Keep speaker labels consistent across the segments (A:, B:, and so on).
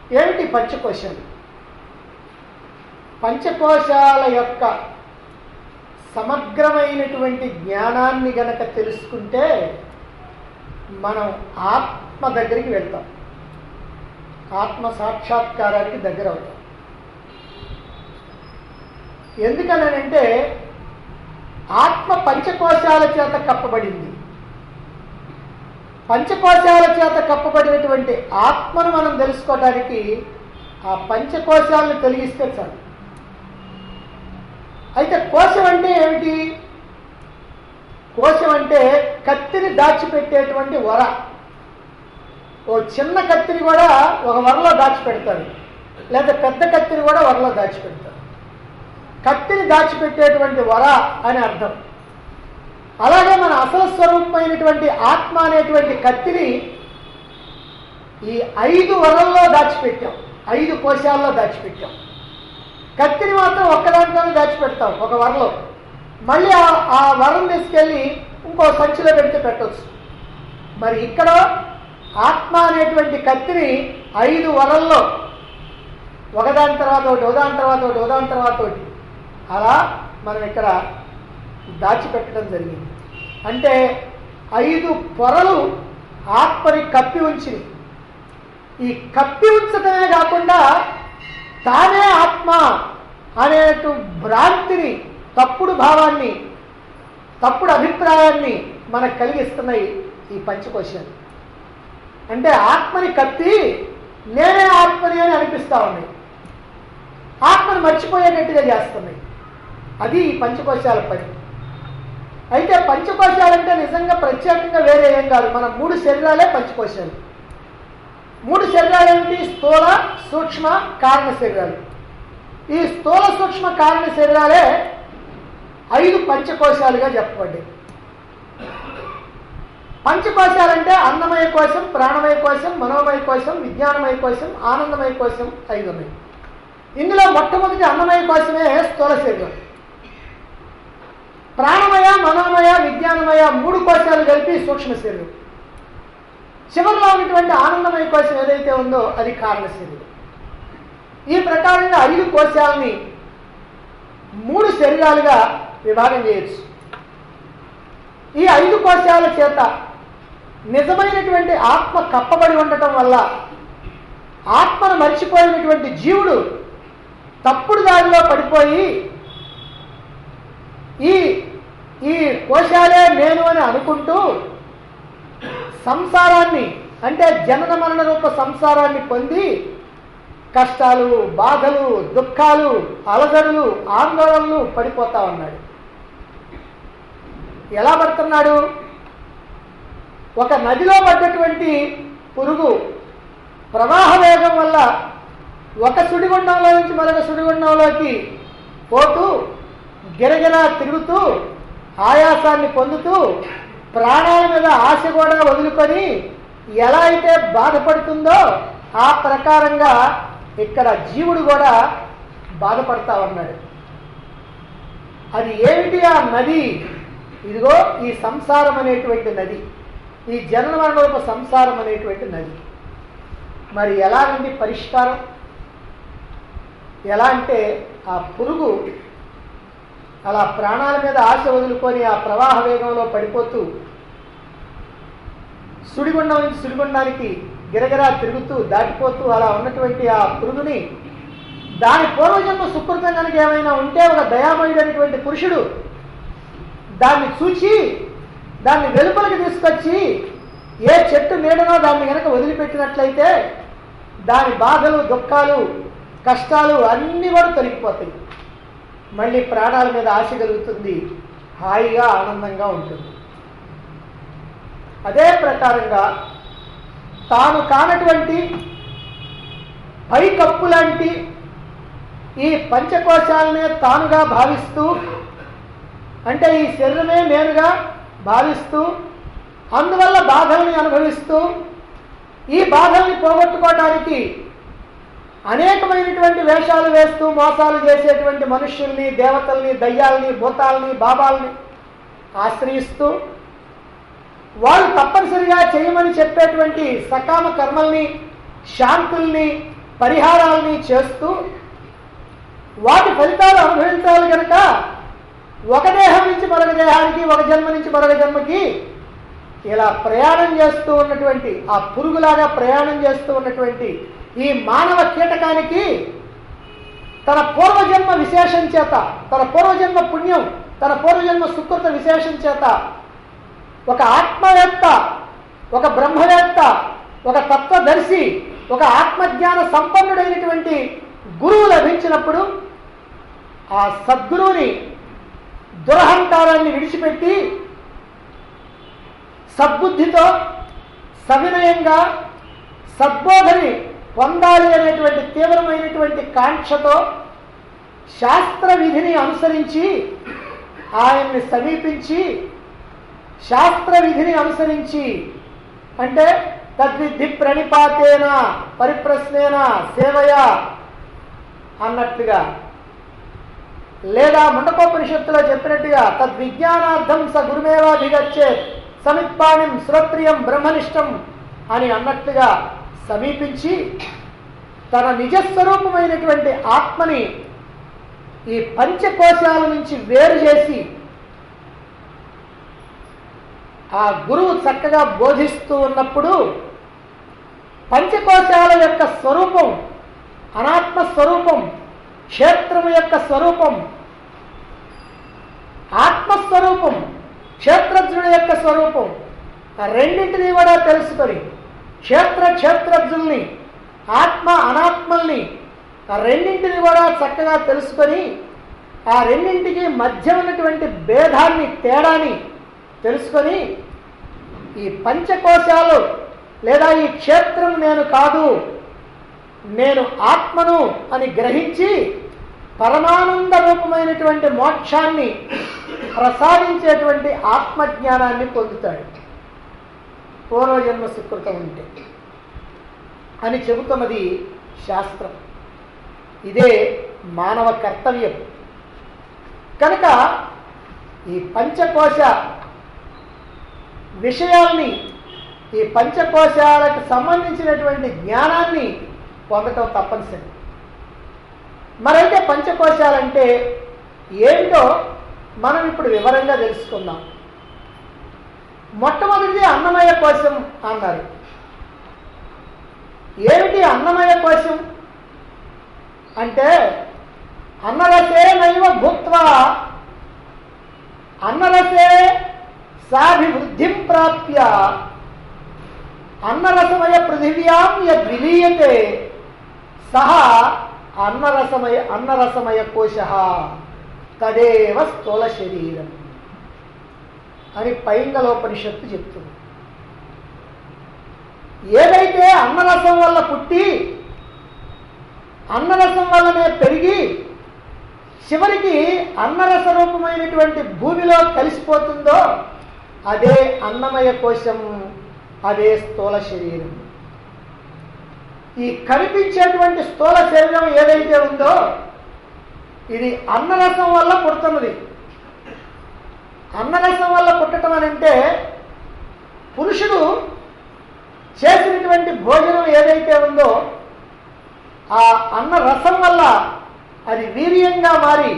A: ఏమిటి పంచకోశాలు పంచకోశాల యొక్క సమగ్రమైనటువంటి జ్ఞానాన్ని గనక తెలుసుకుంటే మనం ఆత్మ దగ్గరికి వెళ్తాం ఆత్మ సాక్షాత్కారానికి దగ్గర అవుతాం ఎందుకనంటే ఆత్మ పంచకోశాల చేత కప్పబడింది పంచకోశాల చేత కప్పబడినటువంటి ఆత్మను మనం తెలుసుకోవడానికి ఆ పంచకోశాలను తొలగిస్తే చాలు అయితే కోశం అంటే ఏమిటి కోశం అంటే కత్తిని దాచిపెట్టేటువంటి వర ఓ చిన్న కత్తిని కూడా ఒక వరలో దాచిపెడతాడు లేదా పెద్ద కత్తిని కూడా వరలో దాచిపెడతాడు కత్తిని దాచిపెట్టేటువంటి వర అని అర్థం అలాగే మన అసలు స్వరూపమైనటువంటి ఆత్మ అనేటువంటి కత్తిని ఈ ఐదు వరల్లో దాచిపెట్టాం ఐదు కోశాల్లో దాచిపెట్టాం కత్తిని మాత్రం ఒక్కదాంట్లోనే దాచిపెడతాం ఒక వరలో మళ్ళీ ఆ- ఆ వరం తీసుకెళ్ళి ఇంకో సంచిలో పెడితే పెట్టవచ్చు మరి ఇక్కడ ఆత్మ అనేటువంటి కత్తిని ఐదు వరల్లో ఒకదాని తర్వాత ఒకటి ఒకదాని తర్వాత ఒకటి ఒకదాని తర్వాత ఒకటి అలా మనం ఇక్కడ దాచిపెట్టడం జరిగింది అంటే ఐదు పొరలు ఆత్మని కప్పి ఉంచినాయి ఈ కప్పి ఉంచటమే కాకుండా తానే ఆత్మ అనేటు భ్రాంతిని తప్పుడు భావాన్ని తప్పుడు అభిప్రాయాన్ని మనకు కలిగిస్తున్నాయి ఈ పంచకోశాలు అంటే ఆత్మని కప్పి నేనే ఆత్మని అని అనిపిస్తా ఉన్నాయి ఆత్మను మర్చిపోయేటట్టుగా చేస్తున్నాయి అది ఈ పంచకోశాల పని అయితే పంచకోశాలంటే నిజంగా ప్రత్యేకంగా వేరే ఏం కాదు మన మూడు శరీరాలే పంచకోశాలు మూడు శరీరాలు ఏమిటి స్థూల సూక్ష్మ కారణ శరీరాలు ఈ స్థూల సూక్ష్మ కారణ శరీరాలే ఐదు పంచకోశాలుగా చెప్పబడ్డాయి పంచకోశాలంటే అన్నమయ కోశం ప్రాణమయ కోశం మనోమయ కోశం విజ్ఞానమయ కోశం ఆనందమయ కోశం ఐదు ఉన్నాయి ఇందులో మొట్టమొదటి అన్నమయ కోశమే స్థూల శరీరం ప్రాణమయ మనోమయ విజ్ఞానమయ మూడు కోశాలు కలిపి సూక్ష్మ శరీరం చివరిలో ఉన్నటువంటి ఆనందమయ కోశం ఏదైతే ఉందో అది కారణ శరీరం ఈ ప్రకారంగా ఐదు కోశాలని మూడు శరీరాలుగా విభాగం చేయొచ్చు ఈ ఐదు కోశాల చేత నిజమైనటువంటి ఆత్మ కప్పబడి ఉండటం వల్ల ఆత్మను మర్చిపోయినటువంటి జీవుడు తప్పుడు దారిలో పడిపోయి ఈ ఈ కోశాలే నేను అని అనుకుంటూ సంసారాన్ని అంటే జనన మరణ రూప సంసారాన్ని పొంది కష్టాలు బాధలు దుఃఖాలు అలజడులు ఆందోళనలు పడిపోతా ఉన్నాడు ఎలా పడుతున్నాడు ఒక నదిలో పడ్డటువంటి పురుగు ప్రవాహ వేగం వల్ల ఒక సుడిగుండంలో నుంచి మరొక సుడిగుండంలోకి పోతూ గిరగిరా తిరుగుతూ ఆయాసాన్ని పొందుతూ ప్రాణాల మీద ఆశ కూడా వదులుకొని ఎలా అయితే బాధపడుతుందో ఆ ప్రకారంగా ఇక్కడ జీవుడు కూడా బాధపడతా ఉన్నాడు అది ఏమిటి ఆ నది ఇదిగో ఈ సంసారం అనేటువంటి నది ఈ జనన మరణరూప సంసారం అనేటువంటి నది మరి ఎలా నుండి పరిష్కారం ఎలా అంటే ఆ పురుగు అలా ప్రాణాల మీద ఆశ వదులుకొని ఆ ప్రవాహ వేగంలో పడిపోతూ సుడిగుండం నుంచి సుడిగుండానికి గిరగిరా తిరుగుతూ దాటిపోతూ అలా ఉన్నటువంటి ఆ పురుగుని దాని పూర్వజన్మ సుకృతం కనుక ఏమైనా ఉంటే ఒక దయామయుడైనటువంటి పురుషుడు దాన్ని చూచి దాన్ని వెలుపలికి తీసుకొచ్చి ఏ చెట్టు నీడనో దాన్ని కనుక వదిలిపెట్టినట్లయితే దాని బాధలు దుఃఖాలు కష్టాలు అన్నీ కూడా తొలగిపోతాయి మళ్ళీ ప్రాణాల మీద ఆశ కలుగుతుంది హాయిగా ఆనందంగా ఉంటుంది అదే ప్రకారంగా తాను కానటువంటి పైకప్పు లాంటి ఈ పంచకోశాలనే తానుగా భావిస్తూ అంటే ఈ శరీరమే నేనుగా భావిస్తూ అందువల్ల బాధల్ని అనుభవిస్తూ ఈ బాధల్ని పోగొట్టుకోవడానికి అనేకమైనటువంటి వేషాలు వేస్తూ మోసాలు చేసేటువంటి మనుష్యుల్ని దేవతల్ని దయ్యాల్ని భూతాల్ని బాబాల్ని ఆశ్రయిస్తూ వాళ్ళు తప్పనిసరిగా చేయమని చెప్పేటువంటి సకామ కర్మల్ని శాంతుల్ని పరిహారాలని చేస్తూ వాటి ఫలితాలు అనుభవించాలి కనుక ఒక దేహం నుంచి మరొక దేహానికి ఒక జన్మ నుంచి మరొక జన్మకి ఇలా ప్రయాణం చేస్తూ ఉన్నటువంటి ఆ పురుగులాగా ప్రయాణం చేస్తూ ఉన్నటువంటి ఈ మానవ కీటకానికి తన పూర్వజన్మ విశేషం చేత తన పూర్వజన్మ పుణ్యం తన పూర్వజన్మ సుకృత విశేషం చేత ఒక ఆత్మవేత్త ఒక బ్రహ్మవేత్త ఒక తత్వదర్శి ఒక ఆత్మజ్ఞాన సంపన్నుడైనటువంటి గురువు లభించినప్పుడు ఆ సద్గురువుని దురహంకారాన్ని విడిచిపెట్టి సద్బుద్ధితో సవినయంగా సద్బోధని పొందాలి అనేటువంటి తీవ్రమైనటువంటి కాంక్షతో శాస్త్ర విధిని అనుసరించి ఆయన్ని సమీపించి శాస్త్ర విధిని అనుసరించి అంటే తద్విధి ప్రణిపాతేన పరిప్రశ్నేన సేవయ అన్నట్టుగా లేదా ముండకోపనిషత్తులో చెప్పినట్టుగా తద్విజ్ఞానార్థం స గురుమేవాధిగచ్చే సమిత్పాణిం శ్రోత్రియం బ్రహ్మనిష్టం అని అన్నట్టుగా సమీపించి తన నిజస్వరూపమైనటువంటి ఆత్మని ఈ పంచకోశాల నుంచి వేరు చేసి ఆ గురువు చక్కగా బోధిస్తూ ఉన్నప్పుడు పంచకోశాల యొక్క స్వరూపం అనాత్మ స్వరూపం క్షేత్రము యొక్క స్వరూపం ఆత్మస్వరూపం క్షేత్రజ్ఞుడి యొక్క స్వరూపం ఆ రెండింటినీ కూడా తెలుసుకొని క్షేత్ర క్షేత్రజ్ఞుల్ని ఆత్మ అనాత్మల్ని ఆ రెండింటిని కూడా చక్కగా తెలుసుకొని ఆ రెండింటికి మధ్య ఉన్నటువంటి భేదాన్ని తేడాని తెలుసుకొని ఈ పంచకోశాలు లేదా ఈ క్షేత్రం నేను కాదు నేను ఆత్మను అని గ్రహించి పరమానంద రూపమైనటువంటి మోక్షాన్ని ప్రసాదించేటువంటి ఆత్మజ్ఞానాన్ని పొందుతాడు పూర్వజన్మ సుకృతం ఉంటే అని చెబుతున్నది శాస్త్రం ఇదే మానవ కర్తవ్యం కనుక ఈ పంచకోశ విషయాల్ని ఈ పంచకోశాలకు సంబంధించినటువంటి జ్ఞానాన్ని పొందటం తప్పనిసరి మరైతే పంచకోశాలంటే ఏమిటో మనం ఇప్పుడు వివరంగా తెలుసుకుందాం మొట్టమొదటిది అన్నమయ కోశం అన్నారు ఏమిటి అన్నమయ కోశం అంటే అన్నరసే నైవ భూత్వా అన్నరసే సాభివృద్ధిం ప్రాప్య అన్నరసమయ పృథివ్యాం యద్విలీయతే సహ అన్నరసమయ అన్నరసమయ కోశ తదేవ స్థూల శరీరం అని పైంగలోపనిషత్తు చెప్తుంది ఏదైతే అన్నరసం వల్ల పుట్టి అన్నరసం వల్లనే పెరిగి చివరికి అన్నరస రూపమైనటువంటి భూమిలో కలిసిపోతుందో అదే అన్నమయ కోశం అదే స్థూల శరీరం ఈ కనిపించేటువంటి స్థూల శరీరం ఏదైతే ఉందో ఇది అన్నరసం వల్ల పుడుతున్నది అన్నరసం వల్ల పుట్టడం అని అంటే పురుషుడు చేసినటువంటి భోజనం ఏదైతే ఉందో ఆ అన్న రసం వల్ల అది వీర్యంగా మారి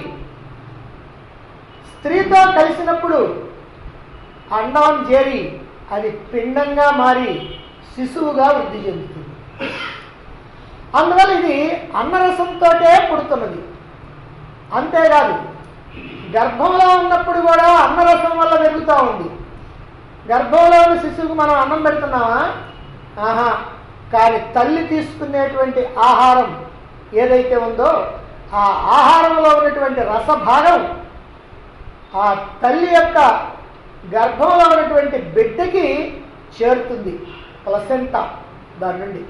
A: స్త్రీతో కలిసినప్పుడు అండం చేరి అది పిండంగా మారి శిశువుగా వృద్ధి చెందుతుంది అందువల్ల ఇది అన్నరసంతోటే పుడుతున్నది అంతేకాదు గర్భంలో ఉన్నప్పుడు కూడా అన్నరసం వల్ల పెరుగుతూ ఉంది గర్భంలో ఉన్న శిశువుకు మనం అన్నం పెడుతున్నామా ఆహా కానీ తల్లి తీసుకునేటువంటి ఆహారం ఏదైతే ఉందో ఆ ఆహారంలో ఉన్నటువంటి రసభాగం ఆ తల్లి యొక్క గర్భంలో ఉన్నటువంటి బిడ్డకి చేరుతుంది ప్లసెంటా దాని నుండి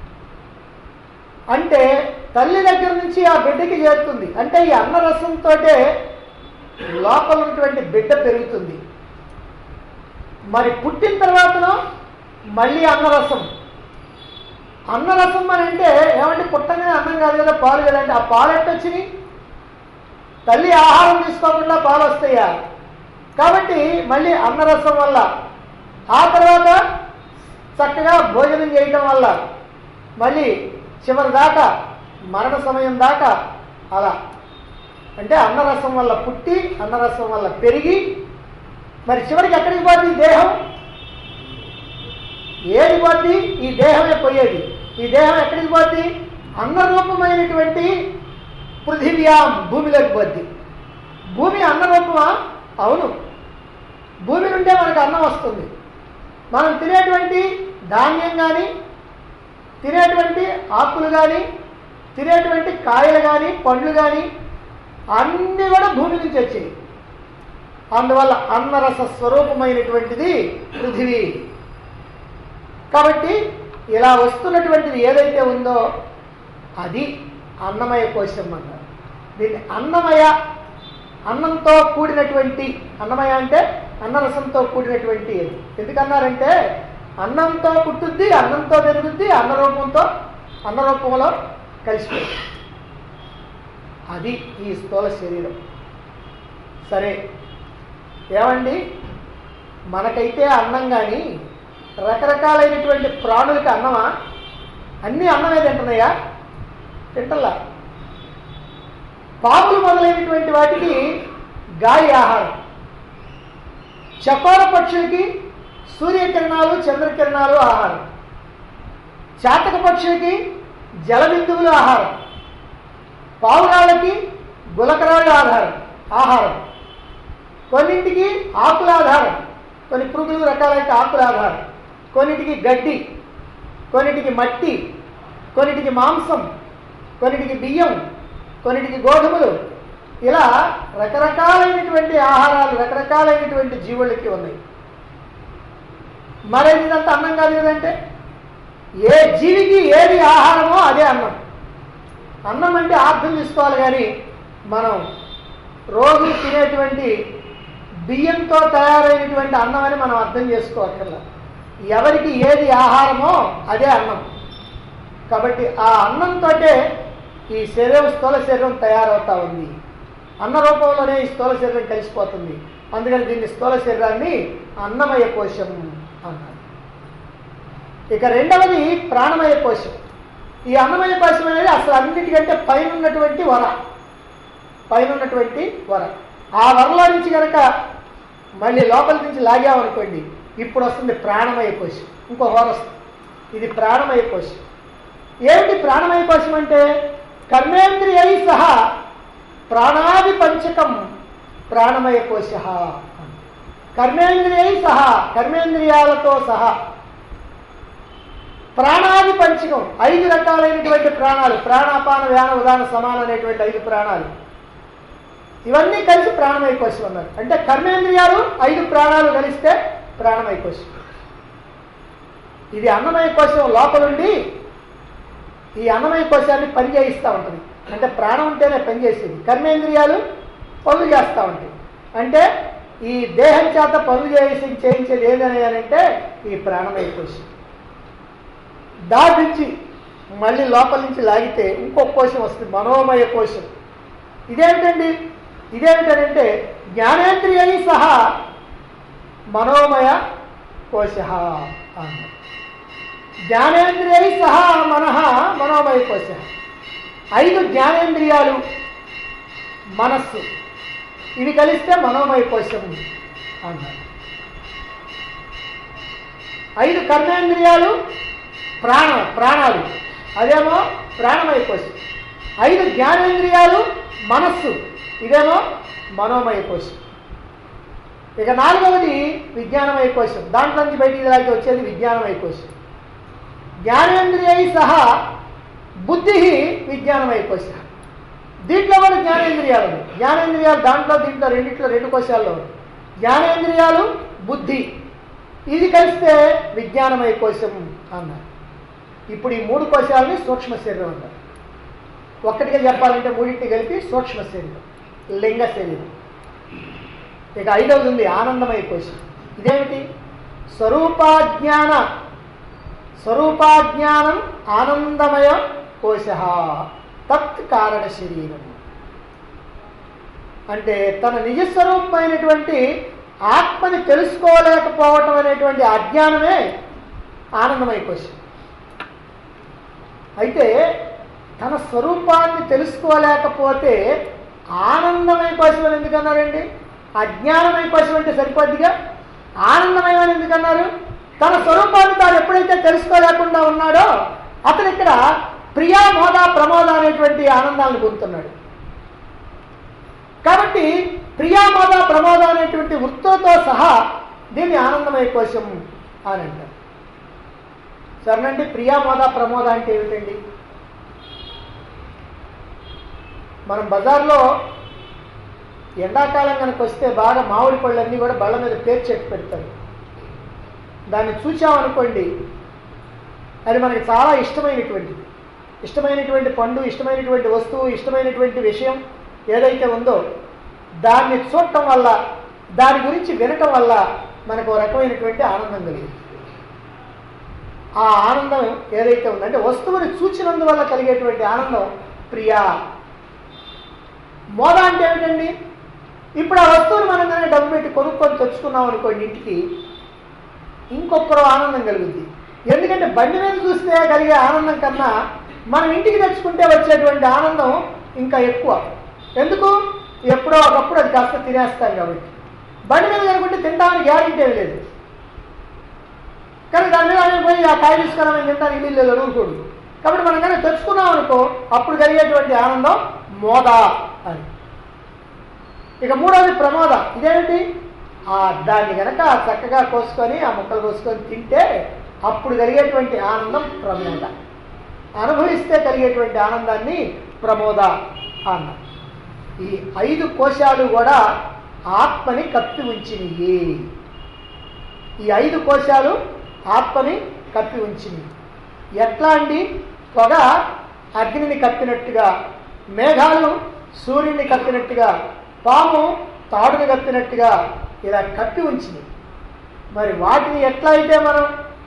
A: అంటే తల్లి దగ్గర నుంచి ఆ బిడ్డకి చేరుతుంది అంటే ఈ అన్నరసంతో లోపల ఉన్నటువంటి బిడ్డ పెరుగుతుంది మరి పుట్టిన తర్వాతనో మళ్ళీ అన్నరసం అన్నరసం అని అంటే ఏమంటే పుట్టగానే అన్నం కాదు కదా పాలు కదంటే ఆ పాలు ఎట్టొచ్చినాయి తల్లి ఆహారం తీసుకోకుండా పాలు వస్తాయా కాబట్టి మళ్ళీ అన్నరసం వల్ల ఆ తర్వాత చక్కగా భోజనం చేయటం వల్ల మళ్ళీ చివరి దాకా మరణ సమయం దాకా అలా అంటే అన్నరసం వల్ల పుట్టి అన్నరసం వల్ల పెరిగి మరి చివరికి ఎక్కడికి పోద్ది ఈ దేహం ఏది పోద్ది ఈ దేహమే పోయేది ఈ దేహం ఎక్కడికి పోద్ది అన్నరూపమైనటువంటి పృథివ్యాం భూమిలోకి పోద్ది భూమి అన్నరూపమా అవును భూమి నుండే మనకు అన్నం వస్తుంది మనం తినేటువంటి ధాన్యం కానీ తినేటువంటి ఆకులు కానీ తినేటువంటి కాయలు కానీ పండ్లు కానీ అన్నీ కూడా భూమి నుంచి వచ్చాయి అందువల్ల అన్నరస స్వరూపమైనటువంటిది పృథివీ కాబట్టి ఇలా వస్తున్నటువంటిది ఏదైతే ఉందో అది అన్నమయ కోశం అన్నారు దీన్ని అన్నమయ అన్నంతో కూడినటువంటి అన్నమయ అంటే అన్నరసంతో కూడినటువంటి అది ఎందుకన్నారంటే అన్నంతో పుట్టుద్ది అన్నంతో పెరుగుద్ది అన్నరూపంతో అన్నరూపంలో కలిసిపోయింది అది ఈ స్థూల శరీరం సరే ఏమండి మనకైతే అన్నం కానీ రకరకాలైనటువంటి ప్రాణులకి అన్నమా అన్నీ అన్నమే తింటున్నాయా తింటల్లా పాములు మొదలైనటువంటి వాటికి గాలి ఆహారం చకోర పక్షులకి సూర్యకిరణాలు చంద్రకిరణాలు ఆహారం చాతక పక్షులకి జలబిందువులు ఆహారం పావురాళ్ళకి గులకరాళ్ళు ఆధారం ఆహారం కొన్నింటికి ఆకుల ఆధారం కొన్ని పురుగులు రకాలైన ఆకుల ఆధారం కొన్నిటికి గడ్డి కొన్నిటికి మట్టి కొన్నిటికి మాంసం కొన్నిటికి బియ్యం కొన్నిటికి గోధుమలు ఇలా రకరకాలైనటువంటి ఆహారాలు రకరకాలైనటువంటి జీవులకి ఉన్నాయి మరేది ఇదంతా అన్నం కాదు కదంటే ఏ జీవికి ఏది ఆహారమో అదే అన్నం అన్నం అంటే అర్థం చేసుకోవాలి కానీ మనం రోజు తినేటువంటి బియ్యంతో తయారైనటువంటి అన్నం అని మనం అర్థం చేసుకోవక్కర్లా ఎవరికి ఏది ఆహారమో అదే అన్నం కాబట్టి ఆ అన్నంతో ఈ శరీరం స్థూల శరీరం తయారవుతా ఉంది అన్న రూపంలోనే ఈ స్థూల శరీరం కలిసిపోతుంది అందుకని దీన్ని స్థూల శరీరాన్ని అన్నమయ కోశం అన్నారు ఇక రెండవది ప్రాణమయ కోశం ఈ అన్నమయ కోశం అనేది అసలు అన్నిటికంటే పైన ఉన్నటువంటి వర పైన ఉన్నటువంటి వర ఆ వరలో నుంచి కనుక మళ్ళీ లోపల నుంచి లాగామనుకోండి ఇప్పుడు వస్తుంది ప్రాణమయ కోశం ఇంకో హోర వస్తుంది ఇది ప్రాణమయ కోశం ఏమిటి ప్రాణమయ కోశం అంటే కర్మేంద్రియై సహా ప్రాణాది పంచకం ప్రాణమయ కోశ కర్మేంద్రియై సహా కర్మేంద్రియాలతో సహా ప్రాణాది పంచకం ఐదు రకాలైనటువంటి ప్రాణాలు ప్రాణాపాన వ్యాన ఉదాన సమాన అనేటువంటి ఐదు ప్రాణాలు ఇవన్నీ కలిసి ప్రాణమయ కోశం అన్నారు అంటే కర్మేంద్రియాలు ఐదు ప్రాణాలు కలిస్తే ప్రాణమయ కోశం ఇది అన్నమయ కోశం లోపలుండి ఈ అన్నమయ కోశాన్ని పనిచేయిస్తూ ఉంటుంది అంటే ప్రాణం ఉంటేనే పనిచేసేది కర్మేంద్రియాలు పనులు చేస్తూ ఉంటాయి అంటే ఈ దేహం చేత పనులు చేసి చేయించేది ఏదని అంటే ఈ ప్రాణమయ కోశం దాటించి మళ్ళీ లోపల నుంచి లాగితే ఇంకొక కోశం వస్తుంది మనోమయ కోశం ఇదేమిటండి ఇదేమిటంటే జ్ఞానేంద్రియై సహా మనోమయ కోశ అన్నారు జ్ఞానేంద్రియై సహా మనః మనోమయ కోశ ఐదు జ్ఞానేంద్రియాలు మనస్సు ఇవి కలిస్తే మనోమయ కోశం అన్నారు ఐదు కర్మేంద్రియాలు ప్రాణ ప్రాణాలు అదేమో ప్రాణమయ కోశం ఐదు జ్ఞానేంద్రియాలు మనస్సు ఇదేమో మనోమయ కోశం ఇక నాలుగవది విజ్ఞానమయ కోశం దాంట్లో నుంచి బయటికి లాగి వచ్చేది విజ్ఞానమయ కోశం జ్ఞానేంద్రియై సహా బుద్ధి విజ్ఞానమయ కోశ దీంట్లో కూడా జ్ఞానేంద్రియాలు ఉన్నాయి జ్ఞానేంద్రియాలు దాంట్లో దీంట్లో రెండిట్లో రెండు కోశాల్లో ఉన్నాయి జ్ఞానేంద్రియాలు బుద్ధి ఇది కలిస్తే విజ్ఞానమయ కోశం అన్నారు ఇప్పుడు ఈ మూడు కోశాలని సూక్ష్మ శరీరం అంటారు ఒక్కటిగా చెప్పాలంటే మూడింటిని కలిపి సూక్ష్మ శరీరం లింగ శరీరం ఇక ఐదవది ఉంది ఆనందమయ కోశం ఇదేమిటి స్వరూపాజ్ఞాన స్వరూపాజ్ఞానం ఆనందమయ కోశ తత్ కారణ శరీరం అంటే తన నిజస్వరూపమైనటువంటి ఆత్మని తెలుసుకోలేకపోవటం అనేటువంటి అజ్ఞానమే ఆనందమయ కోశం అయితే తన స్వరూపాన్ని తెలుసుకోలేకపోతే ఆనందమయ కోసం అని ఎందుకన్నారండి అజ్ఞానమయ కోసం అంటే సరిపోద్దిగా ఆనందమయమని ఎందుకన్నారు తన స్వరూపాన్ని తాను ఎప్పుడైతే తెలుసుకోలేకుండా ఉన్నాడో అతను ఇక్కడ ప్రియా మోద ప్రమోద అనేటువంటి ఆనందాలను పొందుతున్నాడు కాబట్టి ప్రియామోద ప్రమోద అనేటువంటి వృత్తులతో సహా దీన్ని ఆనందమయ కోశం అని అంటారు సరేనండి ప్రియామోద ప్రమోద అంటే ఏమిటండి మనం బజార్లో ఎండాకాలం కనుక వస్తే బాగా మామిడి పళ్ళన్నీ కూడా బళ్ళ మీద పేర్చెట్టు పెడతారు దాన్ని చూచామనుకోండి అది మనకి చాలా ఇష్టమైనటువంటిది ఇష్టమైనటువంటి పండు ఇష్టమైనటువంటి వస్తువు ఇష్టమైనటువంటి విషయం ఏదైతే ఉందో దాన్ని చూడటం వల్ల దాని గురించి వినటం వల్ల మనకు ఒక రకమైనటువంటి ఆనందం కలిగింది ఆ ఆనందం ఏదైతే ఉందో అంటే వస్తువుని చూచినందువల్ల కలిగేటువంటి ఆనందం ప్రియా మోద అంటే ఏమిటండి ఇప్పుడు ఆ వస్తువుని మనం కనుక డబ్బు పెట్టి కొనుక్కొని తెచ్చుకున్నాం అనుకోండి ఇంటికి ఇంకొకరు ఆనందం కలుగుద్ది ఎందుకంటే బండి మీద చూస్తే కలిగే ఆనందం కన్నా మనం ఇంటికి తెచ్చుకుంటే వచ్చేటువంటి ఆనందం ఇంకా ఎక్కువ ఎందుకు ఎప్పుడో ఒకప్పుడు అది కాస్త తినేస్తాం కాబట్టి బండి మీద కనుకుంటే తినడానికి గ్యారెంటీ ఏమి లేదు కానీ దాని మీద ఆయన పోయి ఆ కాయ తీసుకున్నామని తింటానికి ఇల్లు లేదు ఊరుకోడు కాబట్టి మనం కనుక తెచ్చుకున్నాం అనుకో అప్పుడు కలిగేటువంటి ఆనందం మోద అని ఇక మూడవది ప్రమోద ఇదేంటి ఆ దాన్ని కనుక చక్కగా కోసుకొని ఆ ముక్కలు కోసుకొని తింటే అప్పుడు కలిగేటువంటి ఆనందం ప్రమోద అనుభవిస్తే కలిగేటువంటి ఆనందాన్ని ప్రమోద అన్నారు ఈ ఐదు కోశాలు కూడా ఆత్మని కప్పి ఉంచినవి ఈ ఐదు కోశాలు ఆత్మని కప్పి ఉంచినవి ఎట్లా అండి పొగ అగ్నిని కప్పినట్టుగా మేఘాలు సూర్యుని కప్పినట్టుగా పాము తాడుని కప్పినట్టుగా ఇలా కప్పి ఉంచింది మరి వాటిని ఎట్లా అయితే మనం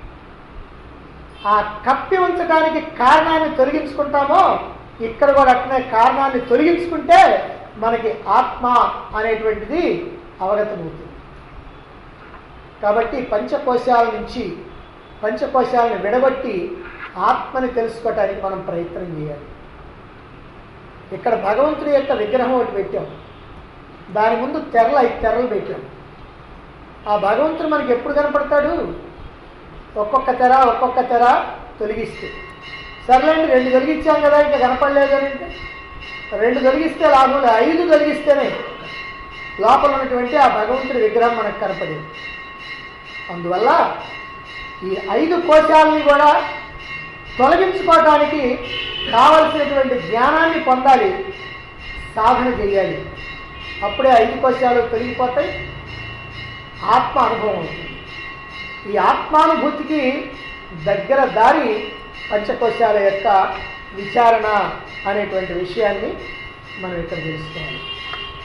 A: ఆ కప్పి ఉంచడానికి కారణాన్ని తొలగించుకుంటామో ఇక్కడ కూడా అట్లనే కారణాన్ని తొలగించుకుంటే మనకి ఆత్మ అనేటువంటిది అవగతమవుతుంది కాబట్టి పంచకోశాల నుంచి పంచకోశాలను విడగొట్టి ఆత్మని తెలుసుకోవటానికి మనం ప్రయత్నం చేయాలి ఇక్కడ భగవంతుడి యొక్క విగ్రహం ఒకటి పెట్టాం దాని ముందు తెరలు ఐదు తెరలు పెట్టాం ఆ భగవంతుడు మనకి ఎప్పుడు కనపడతాడు ఒక్కొక్క తెర ఒక్కొక్క తెర తొలగిస్తే సర్లేండి రెండు తొలగించాం కదా ఇంకా కనపడలేదు అని అంటే రెండు తొలగిస్తే లాభం లేదు ఐదు తొలగిస్తేనే లోపల ఉన్నటువంటి ఆ భగవంతుడి విగ్రహం మనకు కనపడేది అందువల్ల ఈ ఐదు కోశాలని కూడా తొలగించుకోవడానికి కావలసినటువంటి జ్ఞానాన్ని పొందాలి సాధన చేయాలి అప్పుడే ఐదు కోశాలు తొలగిపోతాయి ఆత్మ అనుభవం అవుతుంది ఈ ఆత్మానుభూతికి దగ్గర దారి పంచకోశాల యొక్క విచారణ అనేటువంటి విషయాన్ని మనం ఇక్కడ తెలుసుకోవాలి